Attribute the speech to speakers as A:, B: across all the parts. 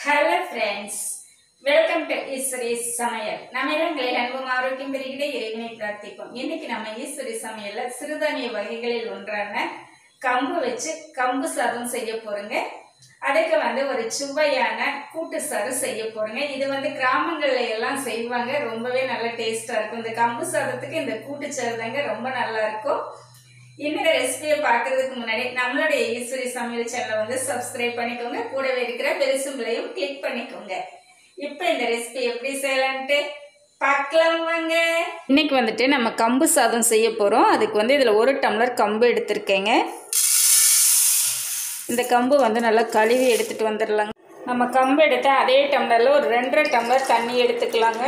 A: hello friends welcome to Eswari சமையல் நம்ம இல்லங்களில் அன்பும் ஆரோக்கியம் பெருகிட இறைவனை பிரார்த்திப்போம் இன்னைக்கு நம்ம ஈஸ்வரி சமையல்ல சிறுதானிய வகைகளில் ஒன்றான கம்பு வச்சு கம்பு சாதம் செய்ய போறோங்க அதுக்கு வந்து ஒரு சுவையான கூட்டு சாறு செய்ய போறோங்க இது வந்து கிராமங்கள்ல எல்லாம் செய்வாங்க ரொம்பவே நல்ல டேஸ்டா இருக்கும் இந்த கம்பு சாதத்துக்கு இந்த கூட்டு சாறு தாங்க ரொம்ப நல்லா இருக்கும் இந்த ரெசிபியை பார்க்கறதுக்கு முன்னாடி நம்மளுடைய ஈஸ்வரி சமையல் சேனலை வந்து சப்ஸ்கிரைப் பண்ணிக்கோங்க கூடவே இருக்கிற பெல் சிம்பிளையும் கிளிக் பண்ணிக்கோங்க இப்போ இந்த ரெசிபி எப்படி செய்யலான்ட்டு பார்க்கலாம் வாங்க இன்னைக்கு வந்துட்டு நம்ம கம்பு சாதம் செய்ய போகிறோம் அதுக்கு வந்து இதில் ஒரு டம்ளர் கம்பு எடுத்திருக்கேங்க இந்த கம்பு வந்து நல்லா கழுவி எடுத்துகிட்டு வந்துடலாங்க நம்ம கம்பு எடுத்த அதே டம்ளரில் ஒரு ரெண்டரை டம்ளர் தண்ணி எடுத்துக்கலாங்க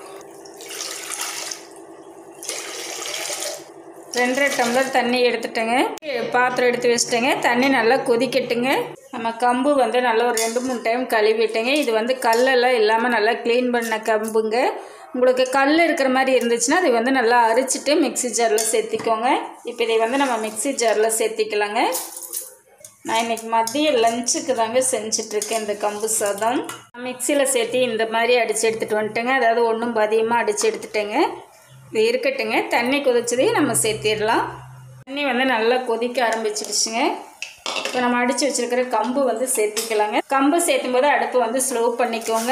A: ரெண்டரை டம்ளர் தண்ணி எடுத்துட்டேங்க பாத்திரம் எடுத்து வச்சுட்டேங்க தண்ணி நல்லா கொதிக்கட்டுங்க நம்ம கம்பு வந்து நல்லா ஒரு ரெண்டு மூணு டைம் கழுவிட்டேங்க இது வந்து கல்லெல்லாம் இல்லாமல் நல்லா க்ளீன் பண்ண கம்புங்க உங்களுக்கு கல் இருக்கிற மாதிரி இருந்துச்சுன்னா அதை வந்து நல்லா அரிச்சிட்டு மிக்ஸி ஜாரில் சேர்த்திக்கோங்க இப்போ இதை வந்து நம்ம மிக்ஸி ஜாரில் சேர்த்திக்கலாங்க நான் இன்னைக்கு மதிய லஞ்சுக்கு தாங்க செஞ்சிட்ருக்கேன் இந்த கம்பு சாதம் மிக்சியில் சேர்த்து இந்த மாதிரி அடித்து எடுத்துகிட்டு வந்துட்டேங்க அதாவது ஒன்றும் பதியமாக அடித்து எடுத்துட்டேங்க இது இருக்கட்டுங்க தண்ணி கொதிச்சதையும் நம்ம சேர்த்திடலாம் தண்ணி வந்து நல்லா கொதிக்க ஆரம்பிச்சிடுச்சுங்க இப்போ நம்ம அடித்து வச்சுருக்கிற கம்பு வந்து சேர்த்திக்கலாங்க கம்பு சேர்த்தும் போது அடுப்பு வந்து ஸ்லோ பண்ணிக்கோங்க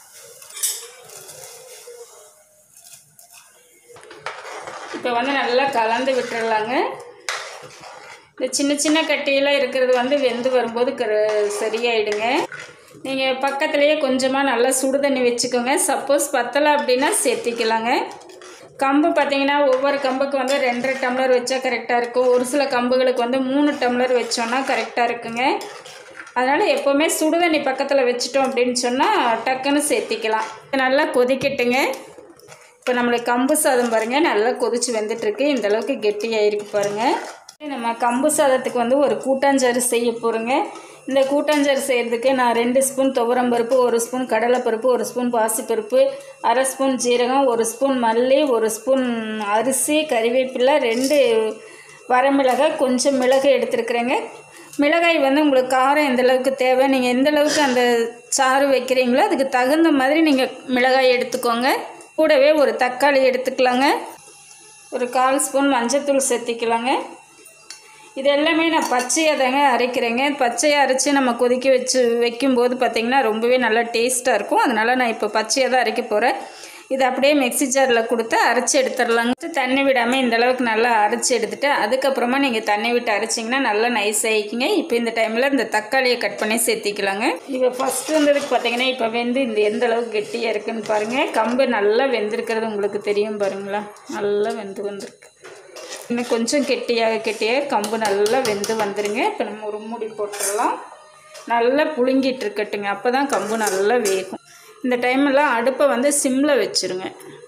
A: இப்போ வந்து நல்லா கலந்து விட்டுறலாங்க இந்த சின்ன சின்ன கட்டியெல்லாம் இருக்கிறது வந்து வெந்து வரும்போது க சரியாயிடுங்க நீங்கள் பக்கத்துலேயே கொஞ்சமாக நல்லா சுடு தண்ணி வச்சுக்கோங்க சப்போஸ் பத்தலை அப்படின்னா சேர்த்திக்கலாங்க கம்பு பார்த்தீங்கன்னா ஒவ்வொரு கம்புக்கு வந்து ரெண்டரை டம்ளர் வச்சா கரெக்டாக இருக்கும் ஒரு சில கம்புகளுக்கு வந்து மூணு டம்ளர் வச்சோன்னா கரெக்டாக இருக்குங்க அதனால் எப்போவுமே சுடுதண்ணி பக்கத்தில் வச்சிட்டோம் அப்படின்னு சொன்னால் டக்குன்னு சேர்த்திக்கலாம் நல்லா கொதிக்கட்டுங்க இப்போ நம்மளுக்கு கம்பு சாதம் பாருங்கள் நல்லா கொதிச்சு வெந்துட்டுருக்கு இந்தளவுக்கு கெட்டியாயிருக்கு பாருங்கள் நம்ம கம்பு சாதத்துக்கு வந்து ஒரு கூட்டாஞ்சாறு செய்ய போகிறோங்க இந்த கூட்டாஞ்சாறு செய்கிறதுக்கு நான் ரெண்டு ஸ்பூன் துவரம்பருப்பு ஒரு ஸ்பூன் கடலைப்பருப்பு ஒரு ஸ்பூன் பாசிப்பருப்பு அரை ஸ்பூன் ஜீரகம் ஒரு ஸ்பூன் மல்லி ஒரு ஸ்பூன் அரிசி கறிவேப்பிலை ரெண்டு வரமிளகாய் கொஞ்சம் மிளகு எடுத்துருக்குறேங்க மிளகாய் வந்து உங்களுக்கு காரம் எந்த அளவுக்கு தேவை நீங்கள் எந்த அளவுக்கு அந்த சாறு வைக்கிறீங்களோ அதுக்கு தகுந்த மாதிரி நீங்கள் மிளகாய் எடுத்துக்கோங்க கூடவே ஒரு தக்காளி எடுத்துக்கலாங்க ஒரு கால் ஸ்பூன் மஞ்சத்தூள் சேர்த்திக்கலாங்க இது எல்லாமே நான் பச்சையாக தாங்க அரைக்கிறேங்க பச்சையாக அரைச்சி நம்ம கொதிக்க வச்சு வைக்கும்போது பார்த்திங்கன்னா ரொம்பவே நல்லா டேஸ்ட்டாக இருக்கும் அதனால் நான் இப்போ பச்சையாக தான் அரைக்க போகிறேன் இது அப்படியே மிக்ஸி ஜாரில் கொடுத்து அரைச்சி எடுத்துடலாங்க தண்ணி விடாமல் இந்த அளவுக்கு நல்லா அரைச்சி எடுத்துகிட்டு அதுக்கப்புறமா நீங்கள் தண்ணி விட்டு அரைச்சிங்கன்னா நல்லா நைஸ் ஆகிக்கிங்க இப்போ இந்த டைமில் இந்த தக்காளியை கட் பண்ணி சேர்த்திக்கலாங்க இப்போ ஃபஸ்ட்டு வந்ததுக்கு பார்த்தீங்கன்னா இப்போ வெந்து இந்த எந்த அளவுக்கு கெட்டியாக இருக்குன்னு பாருங்கள் கம்பு நல்லா வெந்திருக்கிறது உங்களுக்கு தெரியும் பாருங்களா நல்லா வெந்து வந்திருக்கு இன்னும் கொஞ்சம் கெட்டியாக கெட்டியாக கம்பு நல்லா வெந்து வந்துடுங்க இப்போ நம்ம ஒரு மூடி போட்டுடலாம் நல்லா புழுங்கிட்டு இருக்கட்டுங்க அப்போ தான் கம்பு நல்லா வேகும் இந்த டைமெல்லாம் அடுப்பை வந்து சிம்மில் வச்சுருங்க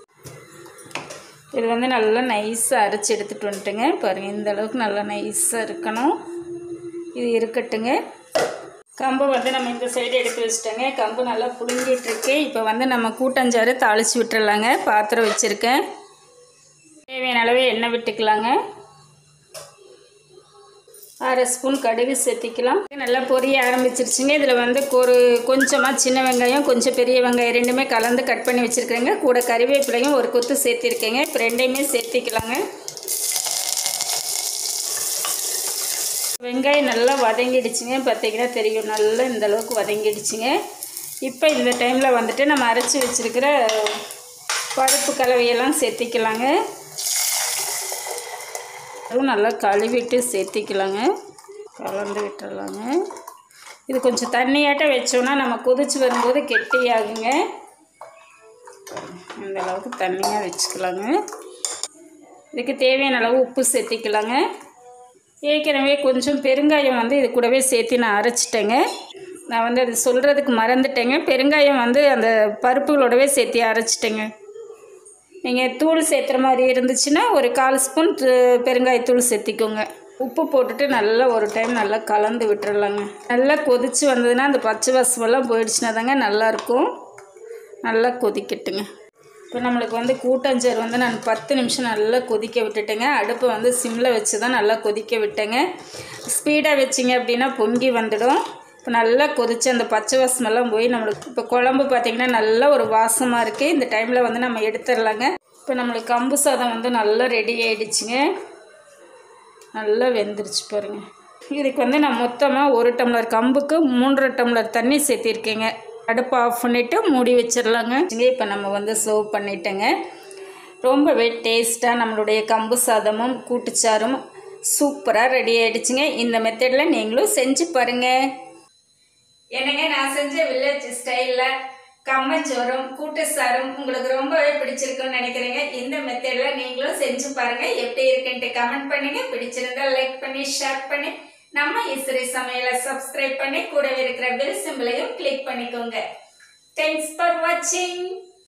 A: இது வந்து நல்லா நைஸாக அரைச்சி எடுத்துகிட்டு வந்துட்டுங்க பாருங்கள் இந்த அளவுக்கு நல்லா நைஸாக இருக்கணும் இது இருக்கட்டுங்க கம்பு வந்து நம்ம இந்த சைடு எடுத்து வச்சுட்டோங்க கம்பு நல்லா புழுங்கிட்டுருக்கு இப்போ வந்து நம்ம கூட்டஞ்சாறு தாளித்து விட்டுறலாங்க பாத்திரம் வச்சுருக்கேன் தேவையான அளவு எண்ணெய் விட்டுக்கலாங்க அரை ஸ்பூன் கடுகு சேர்த்திக்கலாம் நல்லா பொரிய ஆரம்பிச்சிருச்சுங்க இதில் வந்து ஒரு கொஞ்சமாக சின்ன வெங்காயம் கொஞ்சம் பெரிய வெங்காயம் ரெண்டுமே கலந்து கட் பண்ணி வச்சுருக்கேங்க கூட கறிவேப்பிலையும் ஒரு கொத்து சேர்த்திருக்கேங்க இப்போ ரெண்டையுமே சேர்த்திக்கலாங்க வெங்காயம் நல்லா வதங்கிடுச்சுங்க பார்த்தீங்கன்னா தெரியும் நல்லா இந்த அளவுக்கு வதங்கிடுச்சுங்க இப்போ இந்த டைமில் வந்துட்டு நம்ம அரைச்சி வச்சுருக்கிற பருப்பு கலவையெல்லாம் சேர்த்திக்கலாங்க அதுவும் நல்லா கழுவிட்டு சேர்த்திக்கலாங்க கலந்து விட்டுறலாங்க இது கொஞ்சம் தண்ணியாட்ட வச்சோன்னா நம்ம கொதிச்சு வரும்போது கெட்டியாகுங்க இந்த அளவுக்கு தண்ணியாக வச்சுக்கலாங்க இதுக்கு தேவையான அளவு உப்பு சேர்த்திக்கலாங்க ஏற்கனவே கொஞ்சம் பெருங்காயம் வந்து இது கூடவே சேர்த்து நான் அரைச்சிட்டேங்க நான் வந்து அது சொல்கிறதுக்கு மறந்துட்டேங்க பெருங்காயம் வந்து அந்த பருப்புகளோடவே சேர்த்து அரைச்சிட்டேங்க நீங்கள் தூள் சேர்த்துற மாதிரி இருந்துச்சுன்னா ஒரு கால் ஸ்பூன் பெருங்காயத்தூள் சேர்த்திக்கோங்க உப்பு போட்டுட்டு நல்லா ஒரு டைம் நல்லா கலந்து விட்டுறலாங்க நல்லா கொதித்து வந்ததுன்னா அந்த பச்சை வாசமெல்லாம் போயிடுச்சுன்னா தாங்க நல்லாயிருக்கும் நல்லா கொதிக்கட்டுங்க இப்போ நம்மளுக்கு வந்து கூட்டாஞ்சோறு வந்து நான் பத்து நிமிஷம் நல்லா கொதிக்க விட்டுட்டேங்க அடுப்பை வந்து சிம்மில் வச்சு தான் நல்லா கொதிக்க விட்டேங்க ஸ்பீடாக வச்சிங்க அப்படின்னா பொங்கி வந்துடும் இப்போ நல்லா கொதிச்சு அந்த பச்சை வாசமெல்லாம் போய் நம்மளுக்கு இப்போ குழம்பு பார்த்திங்கன்னா நல்லா ஒரு வாசமாக இருக்குது இந்த டைமில் வந்து நம்ம எடுத்துடலாங்க இப்போ நம்மளுக்கு கம்பு சாதம் வந்து நல்லா ரெடி ஆகிடுச்சுங்க நல்லா வெந்துருச்சு பாருங்க இதுக்கு வந்து நான் மொத்தமாக ஒரு டம்ளர் கம்புக்கு மூன்றரை டம்ளர் தண்ணி சேர்த்திருக்கேங்க அடுப்பு ஆஃப் பண்ணிவிட்டு மூடி வச்சிடலாங்க இப்போ நம்ம வந்து சர்வ் பண்ணிட்டேங்க ரொம்பவே டேஸ்ட்டாக நம்மளுடைய கம்பு சாதமும் கூட்டுச்சாரும் சூப்பராக ரெடி ஆகிடுச்சுங்க இந்த மெத்தடில் நீங்களும் செஞ்சு பாருங்கள் என்னங்க நான் செஞ்ச வில்லேஜ் ஸ்டைலில் கம்மச்சோறும் கூட்டுசாரும் உங்களுக்கு ரொம்பவே பிடிச்சிருக்குன்னு நினைக்கிறேங்க இந்த மெத்தடில் நீங்களும் செஞ்சு பாருங்க எப்படி இருக்குன்ட்டு கமெண்ட் பண்ணுங்க பிடிச்சிருந்தா லைக் பண்ணி ஷேர் பண்ணி நம்ம இஸ்ரி சமையலை சப்ஸ்கிரைப் பண்ணி கூடவே இருக்கிற பெல் சிம்பிளையும் கிளிக் பண்ணிக்கோங்க தேங்க்ஸ் ஃபார் வாட்சிங்